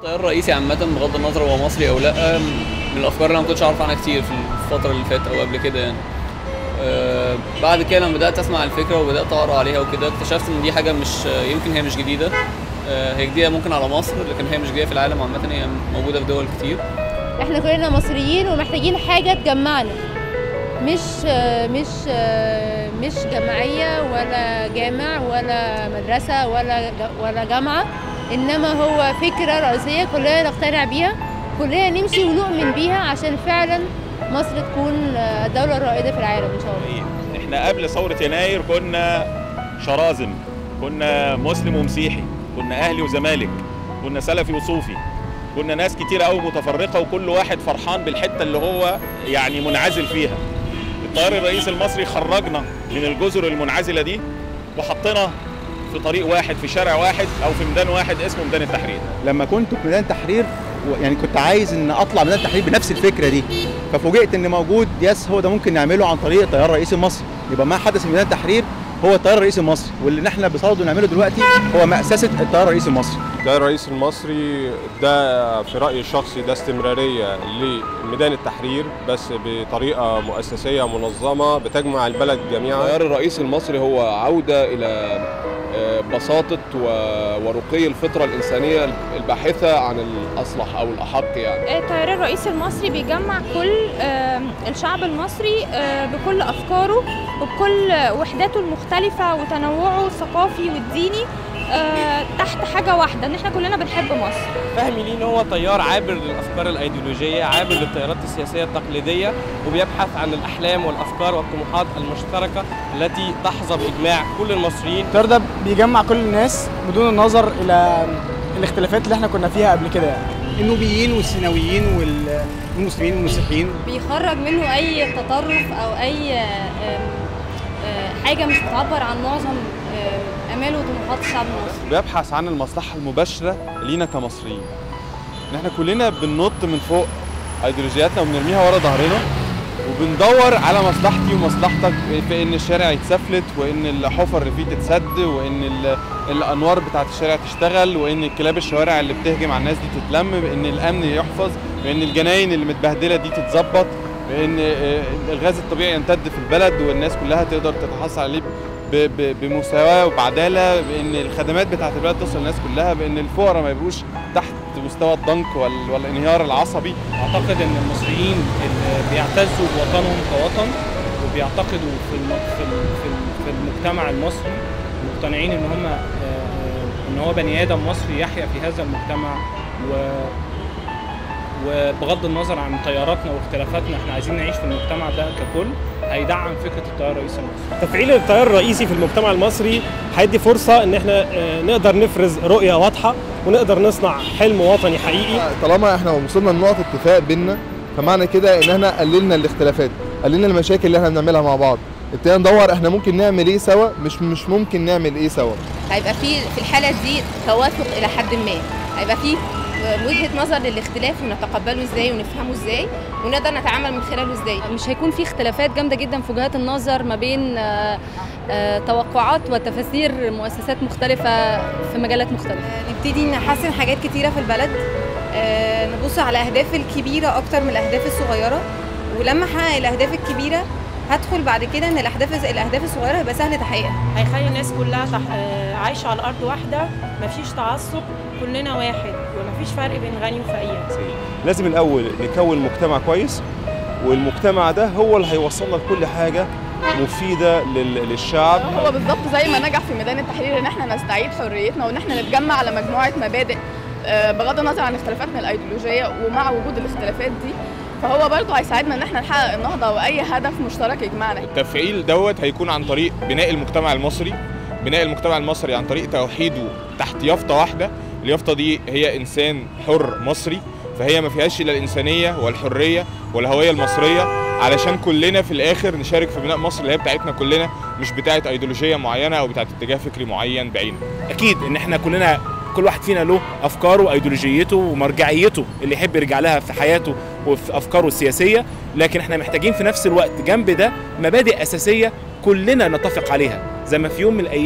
التيار الرئيسي عامة بغض النظر هو مصري أو لأ من الأفكار اللي أنا ما كنتش أعرف عنها كتير في الفترة اللي فاتت أو قبل كده يعني. أه بعد كده لما بدأت أسمع الفكرة وبدأت أقرأ عليها وكده اكتشفت إن دي حاجة مش يمكن هي مش جديدة أه هي جديدة ممكن على مصر لكن هي مش جديدة في العالم عامة هي موجودة في دول كتير. احنا كلنا مصريين ومحتاجين حاجة تجمعنا مش مش مش جمعية ولا جامع ولا مدرسة ولا ولا جامعة إنما هو فكرة رئيسية كلنا نقتنع بيها كلنا نمشي ونؤمن بيها عشان فعلا مصر تكون الدولة الرائدة في العالم إن شاء الله احنا قبل ثورة يناير كنا شرازم كنا مسلم ومسيحي كنا أهلي وزمالك كنا سلفي وصوفي كنا ناس كتير قوي متفرقة وكل واحد فرحان بالحتة اللي هو يعني منعزل فيها التيار الرئيسي المصري خرجنا من الجزر المنعزلة دي وحطنا في طريق واحد في شارع واحد او في ميدان واحد اسمه ميدان التحرير لما كنت في ميدان التحرير يعني كنت عايز ان اطلع ميدان التحرير بنفس الفكره دي ففوجئت ان موجود يس هو ده ممكن نعمله عن طريق التيار الرئيسي المصري يبقى ما حدث في ميدان التحرير هو التيار الرئيسي المصري واللي احنا بصدده نعمله دلوقتي هو مأسسة التيار الرئيسي المصري التيار الرئيسي المصري ده في رأيي الشخصي ده استمرارية لميدان التحرير بس بطريقة مؤسسية منظمة بتجمع البلد جميعا التيار الرئيسي المصري هو عودة إلى بساطة ورقي الفطرة الإنسانية الباحثة عن الأصلح أو الأحق يعني التيار الرئيسي المصري بيجمع كل الشعب المصري بكل أفكاره وبكل وحداته المختلفة وتنوعه الثقافي والديني تحت حاجة واحدة إن إحنا كلنا بنحب مصر فاهمين إن هو تيار عابر للأفكار الأيديولوجية عابر للتيارات السياسية التقليدية وبيبحث عن الأحلام والأفكار والطموحات المشتركة التي تحظى بإجماع كل المصريين التيار ده بيجمع كل الناس بدون النظر إلى الاختلافات اللي احنا كنا فيها قبل كده يعني النوبيين والسيناويين والمسلمين والمسيحيين بيخرج منه أي تطرف أو أي حاجة مش بتعبر عن معظم امال وطموحات الشعب المصري بيبحث عن المصلحه المباشره لينا كمصريين ان احنا كلنا بننط من فوق ايديولوجياتنا وبنرميها ورا ظهرنا وبندور على مصلحتي ومصلحتك في ان الشارع يتسفلت وان الحفر اللي فيه تتسد وان الانوار بتاعت الشارع تشتغل وان كلاب الشوارع اللي بتهجم على الناس دي تتلم بان الامن يحفظ بان الجناين اللي متبهدله دي تتظبط بان الغاز الطبيعي يمتد في البلد والناس كلها تقدر تتحصل عليه بمساواه وبعداله بان الخدمات بتاعت البلد توصل للناس كلها بان الفقراء ما يبقوش تحت مستوى الضنك والانهيار العصبي اعتقد ان المصريين اللي بيعتزوا بوطنهم كوطن وبيعتقدوا في في في المجتمع المصري مقتنعين ان هم ان هو بني ادم مصري يحيا في هذا المجتمع و وبغض النظر عن تياراتنا واختلافاتنا احنا عايزين نعيش في المجتمع ده ككل هيدعم فكره التيار الرئيسي المصري. تفعيل التيار الرئيسي في المجتمع المصري هيدي فرصه ان احنا نقدر نفرز رؤيه واضحه ونقدر نصنع حلم وطني حقيقي. طالما احنا وصلنا لنقطه اتفاق بينا فمعنى كده ان احنا قللنا الاختلافات، قللنا المشاكل اللي احنا بنعملها مع بعض. ابتدينا ندور احنا ممكن نعمل ايه سوا مش مش ممكن نعمل ايه سوا. هيبقى في في الحاله دي توافق الى حد ما، هيبقى في وجهه نظر للاختلاف ونتقبله ازاي ونفهمه ازاي ونقدر نتعامل من خلاله ازاي مش هيكون في اختلافات جامده جدا في وجهات النظر ما بين آآ آآ توقعات وتفاسير مؤسسات مختلفه في مجالات مختلفه نبتدي نحسن حاجات كتيره في البلد نبص على الاهداف الكبيره اكتر من الاهداف الصغيره ولما احقق الاهداف الكبيره هدخل بعد كده ان الاهداف الاهداف الصغيره هيبقى سهل تحقيقها هيخلي الناس كلها تح... عايشه على ارض واحده مفيش تعصب كلنا واحد ومفيش فرق بين غني وفقير لازم الاول نكون مجتمع كويس والمجتمع ده هو اللي هيوصلنا لكل حاجه مفيده للشعب هو بالظبط زي ما نجح في ميدان التحرير ان احنا نستعيد حريتنا وان احنا نتجمع على مجموعه مبادئ بغض النظر عن اختلافاتنا الايديولوجيه ومع وجود الاختلافات دي فهو برضه هيساعدنا ان احنا نحقق النهضه واي هدف مشترك يجمعنا التفعيل دوت هيكون عن طريق بناء المجتمع المصري بناء المجتمع المصري عن طريق توحيده تحت يافطه واحده اليافطه دي هي انسان حر مصري فهي ما فيهاش الا الانسانيه والحريه والهويه المصريه علشان كلنا في الاخر نشارك في بناء مصر اللي هي بتاعتنا كلنا مش بتاعه ايديولوجيه معينه او بتاعه اتجاه فكري معين بعينه اكيد ان احنا كلنا كل واحد فينا له افكاره وايديولوجيته ومرجعيته اللي يحب يرجع لها في حياته وفي افكاره السياسيه لكن احنا محتاجين في نفس الوقت جنب ده مبادئ اساسيه كلنا نتفق عليها زي ما في يوم من الايام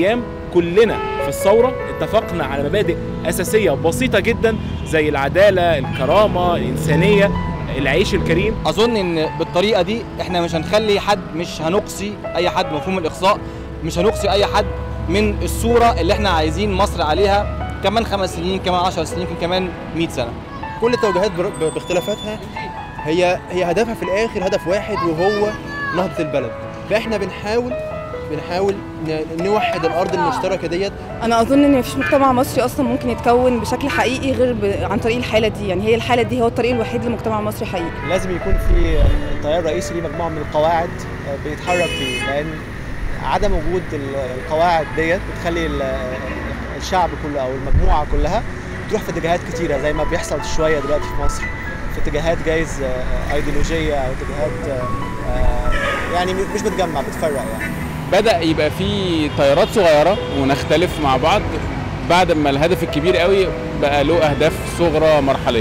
كلنا في الثوره اتفقنا على مبادئ اساسيه بسيطه جدا زي العداله الكرامه الانسانيه العيش الكريم اظن ان بالطريقه دي احنا مش هنخلي حد مش هنقصي اي حد مفهوم الاقصاء مش هنقصي اي حد من الصوره اللي احنا عايزين مصر عليها كمان خمس سنين كمان عشر سنين يمكن كمان 100 سنه كل التوجهات بر- ب- باختلافاتها هي هي هدفها في الاخر هدف واحد وهو نهضه البلد فاحنا بنحاول بنحاول ن- نوحد الارض المشتركه ديت انا اظن ان مفيش مجتمع مصري اصلا ممكن يتكون بشكل حقيقي غير ب... عن طريق الحاله دي يعني هي الحاله دي هو الطريق الوحيد لمجتمع مصري حقيقي لازم يكون في تيار رئيسي ليه مجموعه من القواعد آه، بيتحرك بيه لان عدم وجود ال- القواعد ديت بتخلي ال- الشعب كله او المجموعه كلها تروح في اتجاهات كتيره زي ما بيحصل شويه دلوقتي في مصر في اتجاهات جايز آه، ايديولوجيه او اتجاهات آه، آه، يعني مش بتجمع بتفرق يعني بدا يبقى في تيارات صغيره ونختلف مع بعض بعد ما الهدف الكبير قوي بقى له اهداف صغرى مرحليه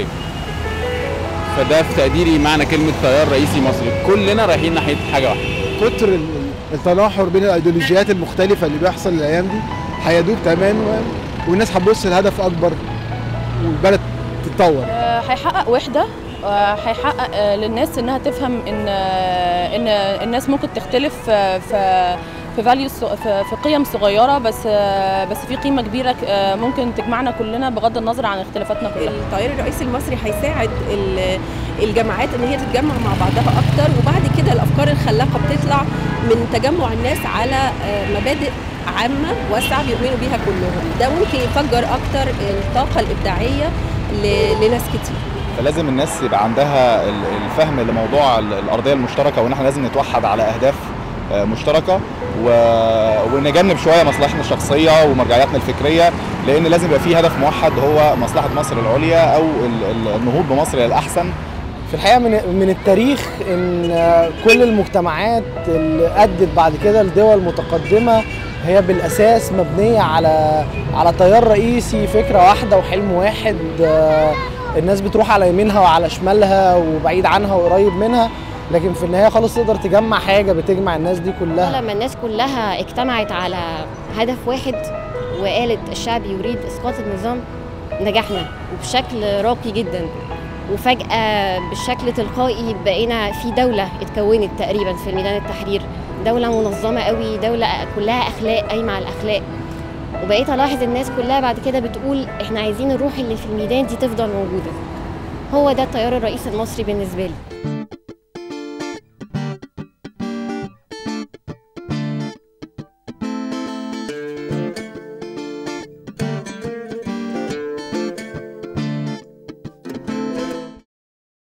فده في تقديري معنى كلمه تيار رئيسي مصري كلنا رايحين ناحيه حاجه واحده كتر ال- التناحر بين الايديولوجيات المختلفه اللي بيحصل الايام دي هيدوب تماما و- والناس هتبص لهدف اكبر والبلد تتطور آه، هيحقق وحده آه، هيحقق آه، للناس انها تفهم ان آه، ان الناس ممكن تختلف آه، في في فاليوز في في قيم صغيره بس آه، بس في قيمه كبيره آه، ممكن تجمعنا كلنا بغض النظر عن اختلافاتنا كلها التيار الرئيسي المصري هيساعد ال- الجامعات ان هي تتجمع مع بعضها اكتر وبعد كده الافكار الخلاقه بتطلع من تجمع الناس على آه، مبادئ عامه واسعه بيؤمنوا بيها كلهم ده ممكن يفجر اكتر الطاقه الابداعيه ل- لناس كتير فلازم الناس يبقى عندها ال- الفهم لموضوع ال- الارضيه المشتركه وان احنا لازم نتوحد على اهداف آه، مشتركه و... ونجنب شويه مصلحتنا الشخصيه ومرجعياتنا الفكريه لان لازم يبقى في هدف موحد هو مصلحه مصر العليا او ال- ال- النهوض بمصر للاحسن في الحقيقه من من التاريخ ان كل المجتمعات اللي ادت بعد كده لدول متقدمه هي بالاساس مبنيه على على تيار رئيسي فكره واحده وحلم واحد آه، الناس بتروح على يمينها وعلى شمالها وبعيد عنها وقريب منها لكن في النهايه خلاص تقدر تجمع حاجه بتجمع الناس دي كلها لما الناس كلها اجتمعت على هدف واحد وقالت الشعب يريد اسقاط النظام نجحنا وبشكل راقي جدا وفجأة بشكل تلقائي بقينا في دولة اتكونت تقريبا في ميدان التحرير دولة منظمة قوي دولة كلها أخلاق قايمة على الأخلاق وبقيت ألاحظ الناس كلها بعد كده بتقول احنا عايزين الروح اللي في الميدان دي تفضل موجودة هو ده التيار الرئيسي المصري بالنسبة لي